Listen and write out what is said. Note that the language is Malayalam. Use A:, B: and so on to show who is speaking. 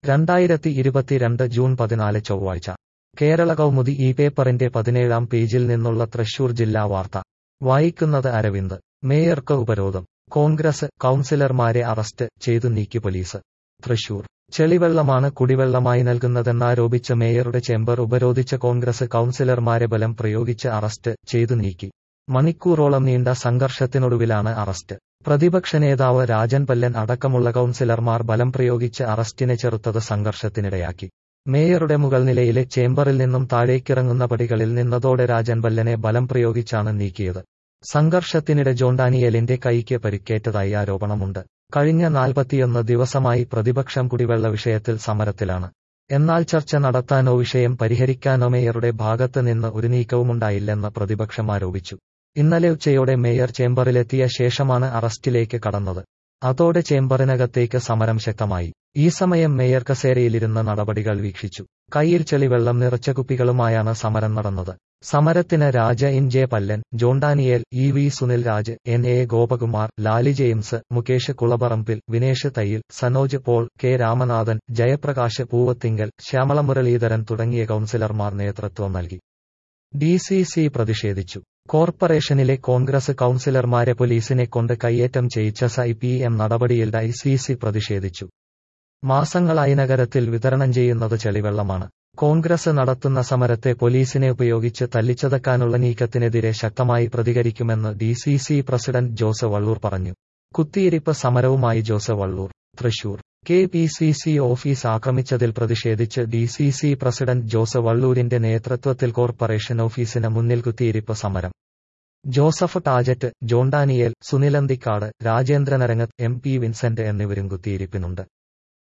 A: രണ്ടായിരത്തി ഇരുപത്തിരണ്ട് ജൂൺ പതിനാല് ചൊവ്വാഴ്ച കേരള കൗമുദി ഈ പേപ്പറിന്റെ പതിനേഴാം പേജിൽ നിന്നുള്ള തൃശൂർ ജില്ലാ വാർത്ത വായിക്കുന്നത് അരവിന്ദ് മേയർക്ക് ഉപരോധം കോൺഗ്രസ് കൗൺസിലർമാരെ അറസ്റ്റ് ചെയ്തു നീക്കി പോലീസ് തൃശൂർ ചെളിവെള്ളമാണ് കുടിവെള്ളമായി നൽകുന്നതെന്നാരോപിച്ച് മേയറുടെ ചേംബർ ഉപരോധിച്ച കോൺഗ്രസ് കൗൺസിലർമാരെ ബലം പ്രയോഗിച്ച് അറസ്റ്റ് ചെയ്തു നീക്കി മണിക്കൂറോളം നീണ്ട സംഘർഷത്തിനൊടുവിലാണ് അറസ്റ്റ് പ്രതിപക്ഷ നേതാവ് രാജൻ പല്ലൻ അടക്കമുള്ള കൗൺസിലർമാർ ബലം പ്രയോഗിച്ച് അറസ്റ്റിനെ ചെറുത്തത് സംഘർഷത്തിനിടയാക്കി മേയറുടെ മുകൾ നിലയിലെ ചേംബറിൽ നിന്നും താഴേക്കിറങ്ങുന്ന പടികളിൽ നിന്നതോടെ രാജൻ പല്ലനെ ബലം പ്രയോഗിച്ചാണ് നീക്കിയത് സംഘർഷത്തിനിടെ ജോൺ ഡാനിയലിന്റെ കൈക്ക് പരിക്കേറ്റതായി ആരോപണമുണ്ട് കഴിഞ്ഞ നാൽപ്പത്തിയൊന്ന് ദിവസമായി പ്രതിപക്ഷം കുടിവെള്ള വിഷയത്തിൽ സമരത്തിലാണ് എന്നാൽ ചർച്ച നടത്താനോ വിഷയം പരിഹരിക്കാനോ മേയറുടെ ഭാഗത്ത് നിന്ന് ഒരു നീക്കവുമുണ്ടായില്ലെന്ന് പ്രതിപക്ഷം ആരോപിച്ചു ഇന്നലെ ഉച്ചയോടെ മേയർ ചേംബറിലെത്തിയ ശേഷമാണ് അറസ്റ്റിലേക്ക് കടന്നത് അതോടെ ചേംബറിനകത്തേക്ക് സമരം ശക്തമായി ഈ സമയം മേയർ കസേരയിലിരുന്ന നടപടികൾ വീക്ഷിച്ചു കയ്യിൽ ചെളിവെള്ളം നിറച്ച കുപ്പികളുമായാണ് സമരം നടന്നത് സമരത്തിന് രാജ ഇൻ J Pallan John Daniel E V Sunil Raj N A Gopakumar Lali James Mukesh Kulaparambil Vinesh Thayyil Sanoj Paul K Ramanathan Jayaprakash Poovathingal Shyamala Muraleedharan തുടങ്ങിയ കൌൺസിലർമാർ നേതൃത്വം നൽകി ഡി സി സി പ്രതിഷേധിച്ചു കോർപ്പറേഷനിലെ കോൺഗ്രസ് കൌൺസിലർമാരെ പോലീസിനെ കൊണ്ട് കയ്യേറ്റം ചെയ്യിച്ച സി പി എം നടപടിയിൽ ഡി സി സി പ്രതിഷേധിച്ചു മാസങ്ങളായി നഗരത്തിൽ വിതരണം ചെയ്യുന്നത് ചെളിവെള്ളമാണ് കോൺഗ്രസ് നടത്തുന്ന സമരത്തെ പോലീസിനെ ഉപയോഗിച്ച് തല്ലിച്ചതക്കാനുള്ള നീക്കത്തിനെതിരെ ശക്തമായി പ്രതികരിക്കുമെന്ന് D C C president Jose Vallur പറഞ്ഞു കുത്തിയിരിപ്പ് സമരവുമായി Jose Vallur Thrissur K P C C office ആക്രമിച്ചതിൽ പ്രതിഷേധിച്ച് D C C president Jose വള്ളൂരിന്റെ നേതൃത്വത്തിൽ കോർപ്പറേഷൻ ഓഫീസിന് മുന്നിൽ കുത്തിയിരിപ്പ് സമരം ജോസഫ് ടാജറ്റ് ജോൺ ഡാനിയേൽ സുനിലന്തിക്കാട് രാജേന്ദ്രനരങ്ങത്ത് എം പി വിൻസെന്റ് എന്നിവരും കുത്തിയിരിപ്പിനുണ്ട്